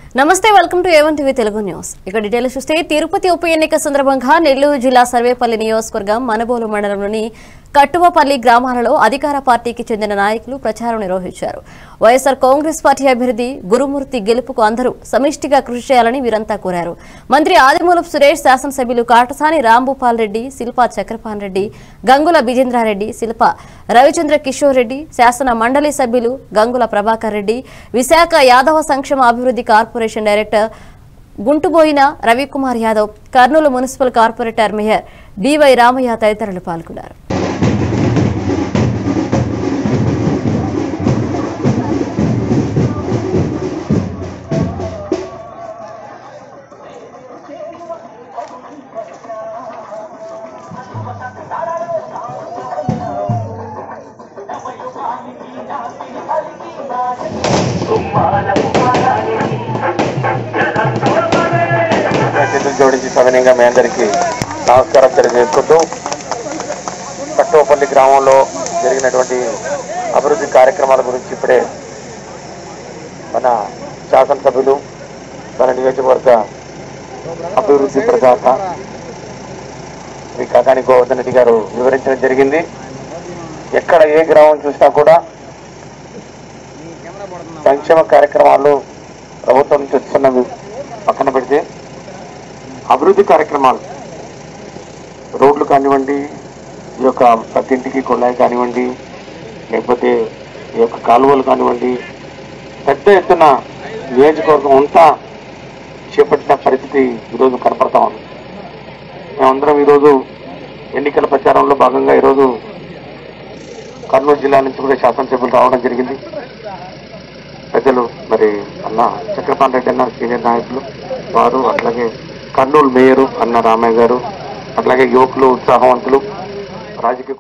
నమస్తే welcome to A one TV Telugu news ఇక details చూస్తే తిరుపతి ఉప ఎన్నిక సందర్భంగా నెల్లూరు జిల్లా సర్వేపల్లి నియోజకవర్గం మనబోలు మండలంలోని కట్టువపల్లి గ్రామాలలో అధికార పార్టీకి చెందిన నాయకులు ప్రచారం నిర్వహించారు వైఎస్ఆర్ కాంగ్రెస్ పార్టీ అభ్యర్థి గురుమూర్తి గెలుపుకు అందరూ సమిష్టిగా కృషి చేయాలని వీరంతా కోరారు మంత్రి ఆదిమూలపు సురేష్ శాసనసభ్యులు కాటసాని రాంభూపాల్ రెడ్డి శిల్పా చక్రపాణి రెడ్డి గంగుల విజేంద్రారెడ్డి శిల్ప రవిచంద్ర కిషోర్ రెడ్డి శాసన మండలి సభ్యులు గంగుల ప్రభాకర్ రెడ్డి విశాఖ యాదవ సంక్షేమ అభివృద్ధి corporation director Guntuboyina Ravikumar Yadav Kurnool municipal corporator mayor D Y Ramaiah తదితరులు పాల్గొన్నారు చేతులు జోడించి సవినయంగా మీ అందరికీ నమస్కారం తెలియజేసుకుంటూ కట్టోపల్లి గ్రామంలో జరిగినటువంటి అభివృద్ధి కార్యక్రమాల గురించి ఇప్పుడే మన శాసనసభ్యులు మన నియోజకవర్గ అభివృద్ధి ప్రదాత శ్రీ కాకాని గోవర్ధన్ రెడ్డి గారు వివరించడం జరిగింది ఎక్కడ ఏ గ్రామం చూసినా కూడా సంక్షేమ కార్యక్రమాలు ప్రభుత్వం నుంచి వస్తున్నవి పక్కన పెడితే అభివృద్ధి కార్యక్రమాలు రోడ్లు కానివ్వండి ఈ యొక్క ప్రతి ఇంటికి కొళాయి కానివ్వండి లేకపోతే ఈ యొక్క కాలువలు కానివ్వండి పెద్ద ఎత్తున నియోజకవర్గం అంతా చేపట్టిన పరిస్థితి ఈరోజు కనపడతా ఉంది మేమందరం ఈరోజు ఎన్నికల ప్రచారంలో భాగంగా ఈరోజు కర్నూలు జిల్లా నుంచి కూడా శాసనసభ్యులు రావడం జరిగింది పెద్దలు మరి అన్న చక్రపాణి రెడ్డి అన్న సీనియర్ నాయకులు వారు అట్లాగే కర్నూలు మేయరు అన్న రామయ్య గారు అట్లాగే యువకులు ఉత్సాహవంతులు రాజకీయ